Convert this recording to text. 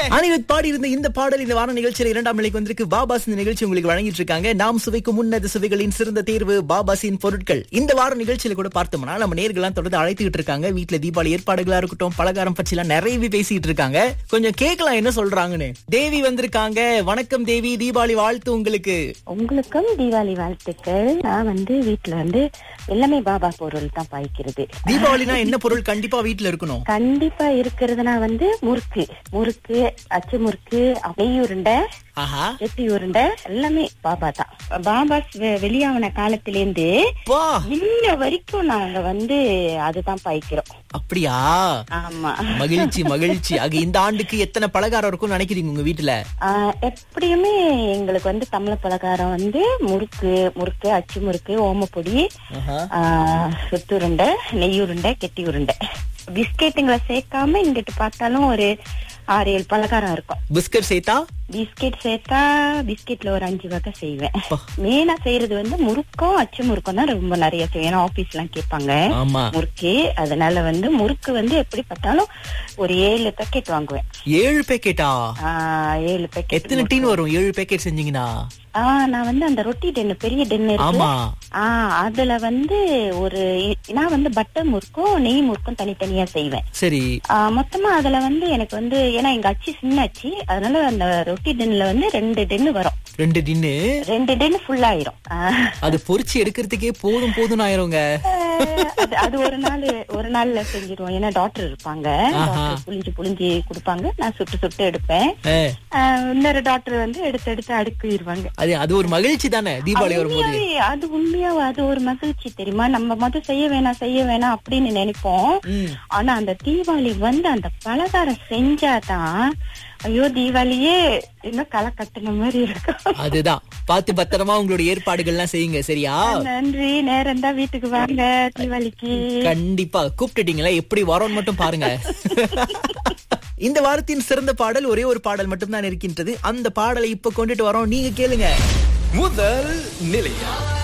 அனிருத் பாடி இருந்த இந்த பாடல் இந்த வார நிகழ்ச்சியில இரண்டாம் நிலைக்கு வந்திருக்கு பாபாஸ் இந்த நிகழ்ச்சி உங்களுக்கு வழங்கிட்டு இருக்காங்க நாம் சுவைக்கும் முன்னது சுவைகளின் சிறந்த தேர்வு பாபாசின் பொருட்கள் இந்த வார நிகழ்ச்சியில கூட பார்த்தோம்னா நம்ம நேர்கள்லாம் தொடர்ந்து அழைத்துக்கிட்டு இருக்காங்க வீட்டுல தீபாவளி ஏற்பாடுகளா இருக்கட்டும் பலகாரம் பற்றி எல்லாம் நிறையவே பேசிட்டு இருக்காங்க கொஞ்சம் கேட்கலாம் என்ன சொல்றாங்கன்னு தேவி வந்திருக்காங்க வணக்கம் தேவி தீபாவளி வாழ்த்து உங்களுக்கு உங்களுக்கும் தீபாவளி வாழ்த்துக்கள் நான் வந்து வீட்ல வந்து எல்லாமே பாபா பொருள் தான் பாய்க்கிறது தீபாவளினா என்ன பொருள் கண்டிப்பா வீட்டுல இருக்கணும் கண்டிப்பா இருக்கிறதுனா வந்து முறுக்கு முறுக்கு அச்சு முறுக்கு நெய் உருண்டை ஆஹா கெட்டி உருண்டை எல்லாமே பாபா தான் பாபாஸ் வெ- வெளியாகின காலத்திலேருந்து வா இன்ன வரைக்கும் நாங்க வந்து அதுதான் பாய்க்கிறோம் அப்படியா ஆமா மகிழ்ச்சி மகிழ்ச்சி ஆக இந்த ஆண்டுக்கு எத்தனை பலகாரம் இருக்கும்னு நினைக்கிறீங்க உங்க வீட்டுல ஆஹ் எப்படியுமே எங்களுக்கு வந்து தமிழ் பலகாரம் வந்து முறுக்கு முறுக்கு அச்சு முறுக்கு ஓமப்பொடி ஆஹா. ஆஹ் சுத்துருண்டை நெய் உருண்டை கெட்டி உருண்டை பிஸ்கெட்டுங்களை சேர்க்காம இங்கிட்டு பார்த்தாலும் ஒரு ஆறு ஏழு பலகாரம் இருக்கும் பிஸ்கட் சேர்த்தா பிஸ்கெட் சேர்த்தா பிஸ்கெட்ல ஒரு அஞ்சு வகை செய்வேன் அப்பா. மெயினா செய்யறது வந்து முறுக்கும் அச்சு முறுக்கும் தான் ரொம்ப நிறைய செய்வேன் ஏன்னா ஆபீஸ் எல்லாம் கேட்பாங்க ஆமா முறுக்கு அதனால வந்து முறுக்கு வந்து எப்படி பார்த்தாலும் ஒரு ஏழு பேக்கெட் வாங்குவேன் ஏழு பேக்கெட்டா ஆஹ் ஏழு பேக்கெட் எத்தனை டீன் வரும் ஏழு பேக்கெட் செஞ்சீங்கன்னா ஆஹ் நான் வந்து அந்த ரொட்டி டென்னு பெரிய டென்னு இருக்கு ஆமா ஆஹ் அதுல வந்து ஒரு நான் வந்து பட்டர் முறுக்கும் நெய் முறுக்கும் தனித்தனியா செய்வேன் சரி ஆஹ் மொத்தமா அதுல வந்து எனக்கு வந்து ஏன்னா எங்க அச்சு சின்ன அச்சு அதனால அந்த ரொட்டி டென்ல வந்து ரெண்டு டென்னு வரும் ரெண்டு டின்னு ரெண்டு டென்னு ஃபுல் ஆயிரும் ஆஹ் அது பொரிச்சு எடுக்கிறதுக்கே போதும் போதும் ஆயிருங்க அது அது ஒரு நாள் ஒரு நாள்ல செஞ்சிருவோம் ஏன்னா டாக்டர் இருப்பாங்க டாக்டர் புளிஞ்சு புளிஞ்சு கொடுப்பாங்க நான் சுட்டு சுட்டு எடுப்பேன் ஏ, ஆஹ் இன்னொரு டாக்டர் வந்து எடுத்து எடுத்து அடுக்கிடுவாங்க அது அது ஒரு மகிழ்ச்சி தானே தீபாவளி வரும்போது உண்மையாவே அது உண்மையாவே அது ஒரு மகிழ்ச்சி தெரியுமா நம்ம மட்டும் செய்ய வேணாம் செய்ய வேணாம் அப்படின்னு நினைப்போம் ம். ஆனா அந்த தீபாவளி வந்து அந்த பலகாரம் செஞ்சாதான் ஐயோ தீபாவளியே இன்னும் களை கட்டுன மாதிரி இருக்கும் அதுதான் பார்த்து பத்திரமா உங்களுடைய ஏற்பாடுகள்லாம் செய்யுங்க சரியா நன்றி நேரம் தான் வீட்டுக்கு வாங்க தீபாவளிக்கு கண்டிப்பா கூப்பிட்டுட்டீங்களா எப்படி வரோம்னு மட்டும் பாருங்க இந்த வாரத்தின் சிறந்த பாடல் ஒரே ஒரு பாடல் மட்டும்தான் இருக்கின்றது அந்த பாடலை இப்ப கொண்டுட்டு வரோம் நீங்க கேளுங்க முதல் நிலையம்